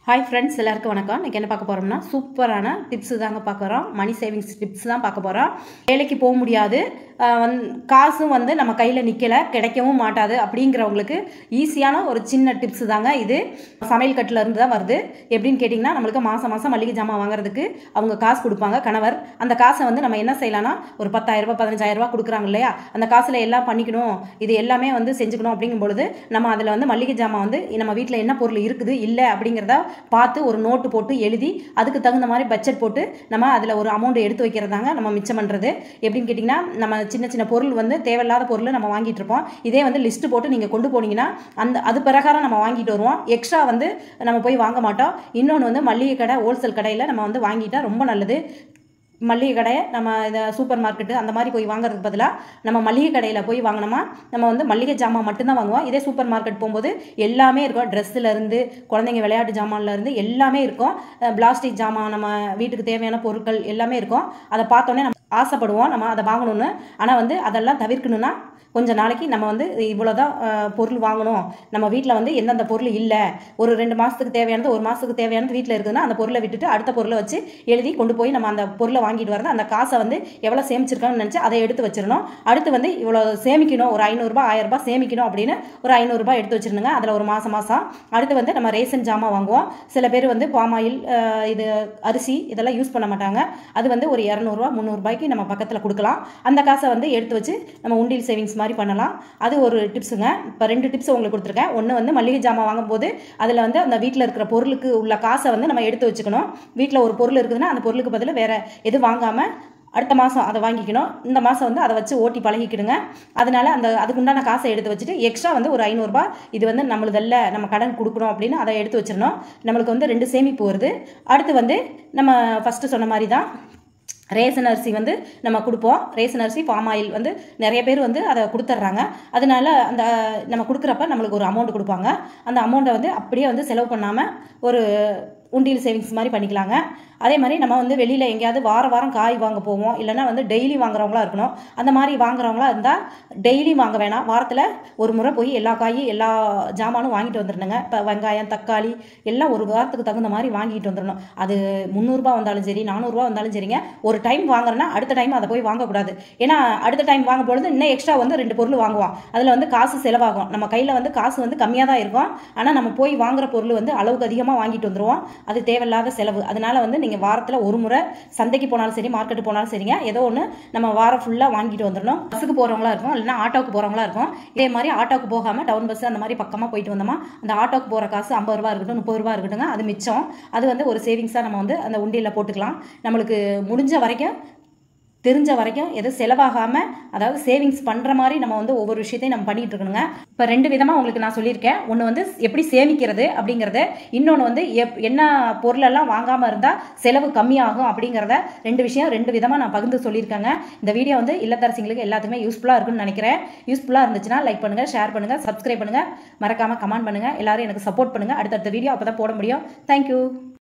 hi friends எல்லாருக்கும் வணக்கம் இன்றைக்கி என்ன பார்க்க போகிறோம்னா சூப்பரான டிப்ஸு தாங்க பார்க்குறோம் மணி சேவிங்ஸ் டிப்ஸ் தான் பார்க்க போகிறோம் வேலைக்கு போக முடியாது ஆஹ் வந் காசும் வந்து நம்ம கையில் நிற்கலை கிடைக்கவும் மாட்டாது அப்படிங்கிறவங்களுக்கு ஈஸியான ஒரு சின்ன டிப்ஸு தாங்க இது சமையல் கட்டில் இருந்து தான் வருது எப்படின்னு கேட்டிங்கன்னா நம்மளுக்கு மாதம் மாதம் மளிகை ஜாமான் வாங்குறதுக்கு அவங்க காசு கொடுப்பாங்க கணவர் அந்த காசை வந்து நம்ம என்ன செய்யலாம்னா ஒரு பத்தாயிரரூபா பதினஞ்சாயிரரூபா கொடுக்குறாங்க இல்லையா அந்த காசில் எல்லாம் பண்ணிக்கணும் இது எல்லாமே வந்து செஞ்சுக்கணும் அப்படிங்கும் பொழுது நம்ம அதில் வந்து மளிகை ஜாமான் வந்து நம்ம வீட்டில் என்ன பொருள் இருக்குது இல்லை அப்படிங்கிறத பார்த்து ஒரு நோட்டு போட்டு எழுதி அதுக்கு தகுந்த மாதிரி பட்ஜெட் போட்டு நம்ம அதில் ஒரு அமௌண்ட் எடுத்து வைக்கிறதாங்க நம்ம மிச்சம் பண்ணுறது எப்படின்னு கேட்டிங்கன்னா நம்ம சின்ன சின்ன பொருள் வந்து தேவையில்லாத பொருள் நம்ம வாங்கிட்டு இருப்போம் இதே வந்து லிஸ்ட்டு போட்டு நீங்கள் கொண்டு போனீங்கன்னா அந்த அது பிரகாரம் நம்ம வாங்கிட்டு வருவோம் எக்ஸ்ட்ரா வந்து நம்ம போய் வாங்க மாட்டோம் இன்னொன்று வந்து மளிகை கடை ஹோல்சேல் கடையில் நம்ம வந்து வாங்கிட்டா ரொம்ப நல்லது மளிகை கடை நம்ம இந்த சூப்பர் மார்க்கெட்டு அந்த மாதிரி போய் வாங்குறதுக்கு பதிலாக நம்ம மளிகை கடையில் போய் வாங்கினோமா நம்ம வந்து மளிகை ஜாமான் மட்டும்தான் வாங்குவோம் இதே சூப்பர் மார்க்கெட் போகும்போது எல்லாமே இருக்கும் ட்ரெஸ்ஸில் இருந்து குழந்தைங்க விளையாட்டு ஜாமான்ல இருந்து எல்லாமே இருக்கும் பிளாஸ்டிக் ஜாமான் நம்ம வீட்டுக்கு தேவையான பொருட்கள் எல்லாமே இருக்கும் அதை பார்த்தோன்னே நம்ம ஆசைப்படுவோம் நம்ம அதை வாங்கணும்னு ஆனால் வந்து அதெல்லாம் தவிர்க்கணும்னா கொஞ்சம் நாளைக்கு நம்ம வந்து இவ்வளோதான் பொருள் வாங்கணும் நம்ம வீட்டில் வந்து எந்தெந்த பொருள் இல்லை ஒரு ரெண்டு மாதத்துக்கு தேவையானது ஒரு மாதத்துக்கு தேவையானது வீட்டில் இருக்குதுன்னா அந்த பொருளை விட்டுட்டு அடுத்த பொருளை வச்சு எழுதி கொண்டு போய் நம்ம அந்த பொருளை வாங்கிட்டு வரது அந்த காசை வந்து எவ்வளோ சேமிச்சிருக்கோம்னு நினச்சி அதை எடுத்து வச்சிடணும் அடுத்து வந்து இவ்வளோ சேமிக்கணும் ஒரு ஐநூறுரூபா ஆயிரரூபா சேமிக்கணும் அப்படின்னு ஒரு ஐநூறுரூபா எடுத்து வச்சிருந்துங்க அதில் ஒரு மாதம் மாதம் அடுத்து வந்து நம்ம ரேஷன் ஜாமான் வாங்குவோம் சில பேர் வந்து பாமாயில் இது அரிசி இதெல்லாம் யூஸ் பண்ண மாட்டாங்க அது வந்து ஒரு இரநூறுவா முந்நூறுபாய்க்கு நம்ம பக்கத்தில் கொடுக்கலாம் அந்த காசை வந்து எடுத்து வச்சு நம்ம உண்டியல் சேவிங்ஸ் மாதிரி பண்ணலாம் அது ஒரு டிப்ஸுங்க இப்போ ரெண்டு டிப்ஸ் உங்களுக்கு கொடுத்துருக்கேன் ஒன்று வந்து மளிகை ஜாமான் வாங்கும்போது அதில் வந்து அந்த வீட்டில் இருக்கிற பொருளுக்கு உள்ள காசை வந்து நம்ம எடுத்து வச்சுக்கணும் வீட்டில் ஒரு பொருள் இருக்குதுன்னா அந்த பொருளுக்கு பதில் வேறு எதுவும் வாங்காமல் அடுத்த மாதம் அதை வாங்கிக்கணும் இந்த மாதம் வந்து அதை வச்சு ஓட்டி பழகிக்கிடுங்க அதனால அந்த அதுக்குண்டான காசை எடுத்து வச்சுட்டு எக்ஸ்ட்ரா வந்து ஒரு ஐநூறுரூபா இது வந்து நம்மளதல்ல நம்ம கடன் கொடுக்கணும் அப்படின்னு அதை எடுத்து வச்சிடணும் நம்மளுக்கு வந்து ரெண்டு சேமிப்பு வருது அடுத்து வந்து நம்ம ஃபஸ்ட்டு சொன்ன மாதிரி தான் ரேசன் அரிசி வந்து நம்ம கொடுப்போம் ரேசன் அரிசி பாம் ஆயில் வந்து நிறைய பேர் வந்து அதை கொடுத்துட்றாங்க அதனால அந்த நம்ம கொடுக்குறப்ப நம்மளுக்கு ஒரு அமௌண்ட் கொடுப்பாங்க அந்த அமௌண்ட்டை வந்து அப்படியே வந்து செலவு பண்ணாமல் ஒரு உண்டியல் சேவிங்ஸ் மாதிரி பண்ணிக்கலாங்க அதே மாதிரி நம்ம வந்து வெளியில் எங்கேயாவது வார வாரம் காய் வாங்க போவோம் இல்லைனா வந்து டெய்லி வாங்குறவங்களா இருக்கணும் அந்த மாதிரி வாங்குறவங்களா இருந்தால் டெய்லி வாங்க வேணாம் வாரத்தில் ஒரு முறை போய் எல்லா காயும் எல்லா ஜாமானும் வாங்கிட்டு வந்துடணுங்க இப்போ வெங்காயம் தக்காளி எல்லாம் ஒரு வாரத்துக்கு தகுந்த மாதிரி வாங்கிட்டு வந்துடணும் அது முந்நூறுரூபா வந்தாலும் சரி நானூறுரூவா வந்தாலும் சரிங்க ஒரு டைம் வாங்குறேன்னா அடுத்த டைம் அதை போய் வாங்கக்கூடாது ஏன்னா அடுத்த டைம் வாங்கும் பொழுது இன்னும் எக்ஸ்ட்ரா வந்து ரெண்டு பொருள் வாங்குவோம் அதில் வந்து காசு செலவாகும் நம்ம கையில் வந்து காசு வந்து கம்மியாக தான் இருக்கும் ஆனால் நம்ம போய் வாங்குற பொருள் வந்து அளவுக்கு அதிகமாக வாங்கிட்டு வந்துடுவோம் அது தேவையில்லாத செலவு அதனால வந்து நீங்கள் வாரத்தில் ஒரு முறை சந்தைக்கு போனாலும் சரி மார்க்கெட்டு போனாலும் சரிங்க ஏதோ ஒன்று நம்ம வாரம் ஃபுல்லாக வாங்கிட்டு வந்துடணும் பஸ்ஸுக்கு போகிறவங்களா இருக்கும் இல்லைனா ஆட்டோக்கு போகிறவங்களா இருக்கும் இதே மாதிரி ஆட்டோக்கு போகாமல் டவுன் பஸ் அந்த மாதிரி பக்கமாக போயிட்டு வந்தோமா அந்த ஆட்டோக்கு போகிற காசு ஐம்பது ரூபா இருக்கட்டும் முப்பது ரூபா இருக்கட்டுங்க அது மிச்சம் அது வந்து ஒரு சேவிங்ஸாக நம்ம வந்து அந்த உண்டியில் போட்டுக்கலாம் நம்மளுக்கு முடிஞ்ச வரைக்கும் தெரிஞ்ச வரைக்கும் எதுவும் செலவாகாமல் அதாவது சேவிங்ஸ் பண்ணுற மாதிரி நம்ம வந்து ஒவ்வொரு விஷயத்தையும் நம்ம பண்ணிகிட்டு இருக்கணுங்க இப்போ ரெண்டு விதமாக உங்களுக்கு நான் சொல்லியிருக்கேன் ஒன்று வந்து எப்படி சேமிக்கிறது அப்படிங்கிறத இன்னொன்று வந்து எப் என்ன பொருளெல்லாம் வாங்காமல் இருந்தால் செலவு கம்மியாகும் அப்படிங்கிறத ரெண்டு விஷயம் ரெண்டு விதமாக நான் பகிர்ந்து சொல்லியிருக்கேங்க இந்த வீடியோ வந்து இல்லத்தரசிங்களுக்கு எல்லாத்துக்குமே யூஸ்ஃபுல்லாக இருக்குன்னு நினைக்கிறேன் யூஸ்ஃபுல்லாக இருந்துச்சுன்னா லைக் பண்ணுங்கள் ஷேர் பண்ணுங்கள் சப்ஸ்கிரைப் பண்ணுங்கள் மறக்காமல் கமெண்ட் பண்ணுங்கள் எல்லாரும் எனக்கு சப்போர்ட் பண்ணுங்கள் அடுத்தடுத்த வீடியோ அப்போ தான் போட முடியும் தேங்க்யூ